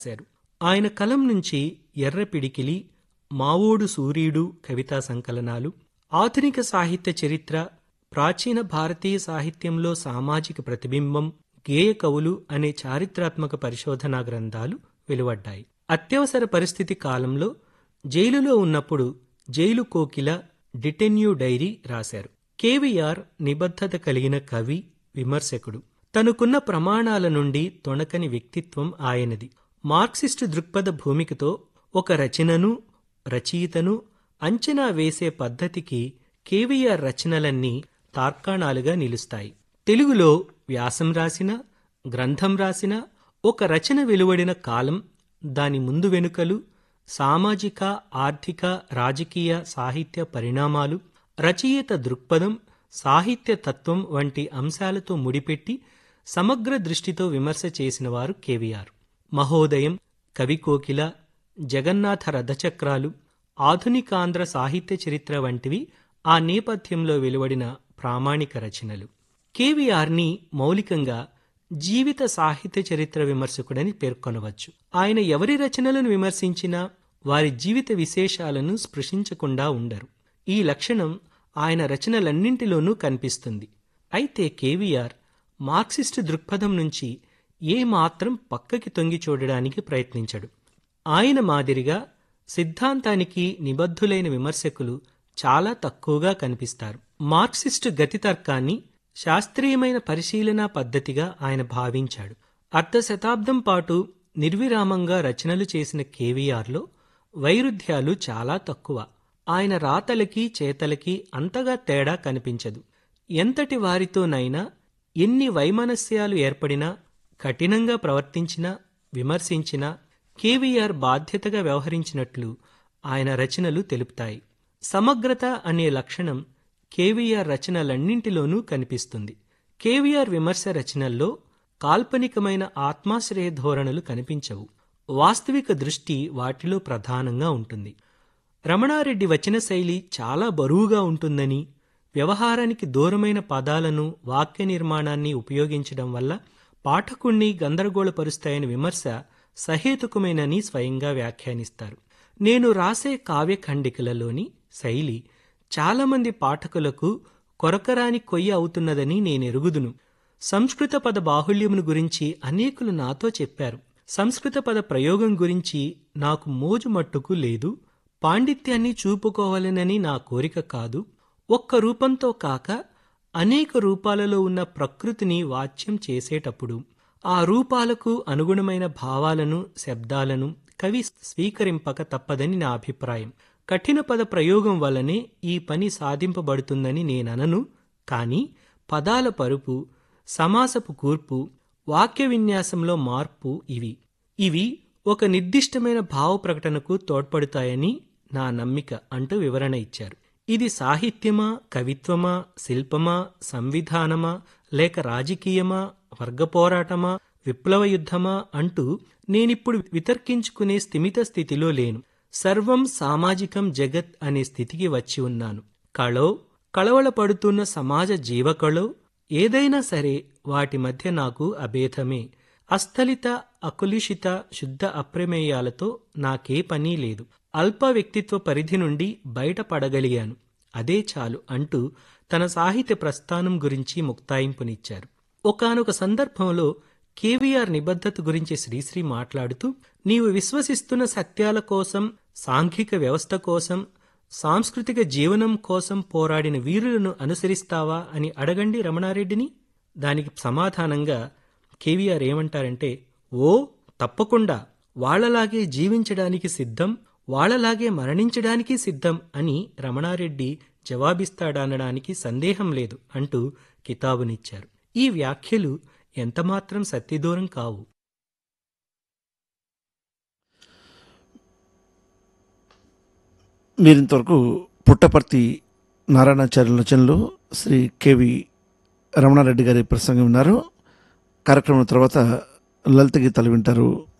రాశారు ఆయన కలం నుంచి ఎర్ర పిడికిలి మావోడు సూర్యుడు కవితా సంకలనాలు ఆధునిక సాహిత్య చరిత్ర ప్రాచీన భారతీయ సాహిత్యంలో సామాజిక ప్రతిబింబం గేయ కవులు అనే చారిత్రాత్మక పరిశోధనా గ్రంథాలు వెలువడ్డాయి అత్యవసర పరిస్థితి కాలంలో జైలులో ఉన్నప్పుడు జైలు కోకిల డిటెన్యూ డైరీ రాశారు కేవీఆర్ నిబద్ధత కలిగిన కవి విమర్శకుడు తనకున్న ప్రమాణాల నుండి తొణకని వ్యక్తిత్వం ఆయనది మార్క్సిస్టు దృక్పథ భూమికతో ఒక రచనను రచయితను అంచనా వేసే పద్ధతికి కేవీఆర్ రచనలన్నీ తార్కాణాలుగా నిలుస్తాయి తెలుగులో వ్యాసం రాసిన గ్రంథం రాసిన ఒక రచన వెలువడిన కాలం దాని ముందు వెనుకలు సామాజిక ఆర్థిక రాజకీయ సాహిత్య పరిణామాలు రచయిత దృక్పథం సాహిత్య తత్వం వంటి అంశాలతో ముడిపెట్టి సమగ్ర దృష్టితో విమర్శ చేసినవారు కేవీఆర్ మహోదయం కవికోకిల జగన్నాథ రథచక్రాలు ఆధునికాంధ్ర సాహిత్య చరిత్ర వంటివి ఆ నేపథ్యంలో వెలువడిన ప్రామాణిక రచనలు కేవీఆర్ని మౌలికంగా జీవిత సాహిత్య చరిత్ర విమర్శకుడని పేర్కొనవచ్చు ఆయన ఎవరి రచనలను విమర్శించినా వారి జీవిత విశేషాలను స్పృశించకుండా ఉండరు ఈ లక్షణం ఆయన రచనలన్నింటిలోనూ కనిపిస్తుంది అయితే కేవీఆర్ మార్క్సిస్టు దృక్పథం నుంచి ఏ మాత్రం పక్కకి తొంగి చూడడానికి ప్రయత్నించడు ఆయన మాదిరిగా సిద్ధాంతానికి నిబద్ధులైన విమర్శకులు చాలా తక్కువగా కనిపిస్తారు మార్క్సిస్టు గతితర్కాన్ని శాస్త్రీయమైన పరిశీలనా పద్ధతిగా ఆయన భావించాడు అర్ధ శతాబ్దం పాటు నిర్విరామంగా రచనలు చేసిన కేవీఆర్లో వైరుధ్యాలు చాలా తక్కువ ఆయన రాతలకి చేతలకి అంతగా తేడా కనిపించదు ఎంతటి వారితోనైనా ఎన్ని వైమనస్యాలు ఏర్పడినా కఠినంగా ప్రవర్తించినా విమర్శించినా కేవీఆర్ బాధ్యతగా వ్యవహరించినట్లు ఆయన రచనలు తెలుపుతాయి సమగ్రత అనే లక్షణం కేవీఆర్ రచనలన్నింటిలోనూ కనిపిస్తుంది కేవీఆర్ విమర్శ రచనల్లో కాల్పనికమైన ఆత్మాశ్రయ ధోరణులు కనిపించవు వాస్తవిక దృష్టి వాటిలో ప్రధానంగా ఉంటుంది రమణారెడ్డి వచన శైలి చాలా బరువుగా ఉంటుందని వ్యవహారానికి దూరమైన పదాలను వాక్య నిర్మాణాన్ని ఉపయోగించడం వల్ల పాఠకుణ్ణి గందరగోళపరుస్తాయని విమర్శ సహేతుకమేనని స్వయంగా వ్యాఖ్యానిస్తారు నేను రాసే కావ్య ఖండికలలోని శైలి చాలామంది పాఠకులకు కొరకరాని కొయ్య అవుతున్నదని నేనెరుగుదును సంస్కృత పద బాహుళ్యమును గురించి అనేకులు నాతో చెప్పారు సంస్కృత పద ప్రయోగం గురించి నాకు మోజు మట్టుకు లేదు పాండిత్యాన్ని చూపుకోవాలనని నా కోరిక కాదు ఒక్క రూపంతో కాక అనేక రూపాలలో ఉన్న ప్రకృతిని వాచ్యం చేసేటప్పుడు ఆ రూపాలకు అనుగుణమైన భావాలను శబ్దాలను కవి స్వీకరింపక తప్పదని నా అభిప్రాయం కఠిన పద ప్రయోగం వల్లనే ఈ పని సాధింపబడుతుందని నేననను కాని పదాల పరుపు సమాసపు కూర్పు వాక్య విన్యాసంలో మార్పు ఇవి ఇవి ఒక నిర్దిష్టమైన భావ ప్రకటనకు తోడ్పడుతాయని నా నమ్మిక అంటూ వివరణ ఇచ్చారు ఇది సాహిత్యమా కవిత్వమా శిల్పమా సంవిధానమా లేక రాజకీయమా వర్గ పోరాటమా విప్లవ యుద్ధమా అంటూ నేనిప్పుడు వితర్కించుకునే స్థిమిత స్థితిలో లేను సర్వం సామాజికం జగత్ అనే స్థితికి వచ్చి ఉన్నాను కళో కళవళపడుతున్న సమాజ జీవకళో ఏదైనా సరే వాటి మధ్య నాకు అభేదమే అస్థలిత అకులుషిత శుద్ధ అప్రమేయాలతో నాకే పని లేదు అల్ప వ్యక్తిత్వ పరిధి నుండి బయటపడగలిగాను అదే చాలు అంటూ తన సాహిత్య ప్రస్థానం గురించి ముక్తాయింపునిచ్చారు ఒకనొక సందర్భంలో కేవీఆర్ నిబద్ధత గురించి శ్రీశ్రీ మాట్లాడుతూ నీవు విశ్వసిస్తున్న సత్యాల కోసం సాంఘిక వ్యవస్థ కోసం సాంస్కృతిక జీవనం కోసం పోరాడిన వీరులను అనుసరిస్తావా అని అడగండి రమణారెడ్డిని దానికి సమాధానంగా కేవీఆర్ ఏమంటారంటే ఓ తప్పకుండా వాళ్లలాగే జీవించడానికి సిద్ధం వాళ్లలాగే మరణించడానికి సిద్ధం అని రమణారెడ్డి జవాబిస్తాడనడానికి సందేహం లేదు అంటూ కితాబునిచ్చారు ఈ వ్యాఖ్యలు ఎంతమాత్రం సత్యదూరం కావు మీరింతవరకు పుట్టపర్తి నారాయణాచార్యుల రచనలో శ్రీ కెవి రమణారెడ్డి గారి ప్రసంగం విన్నారు కార్యక్రమం తర్వాత లలిత గీతాలు వింటారు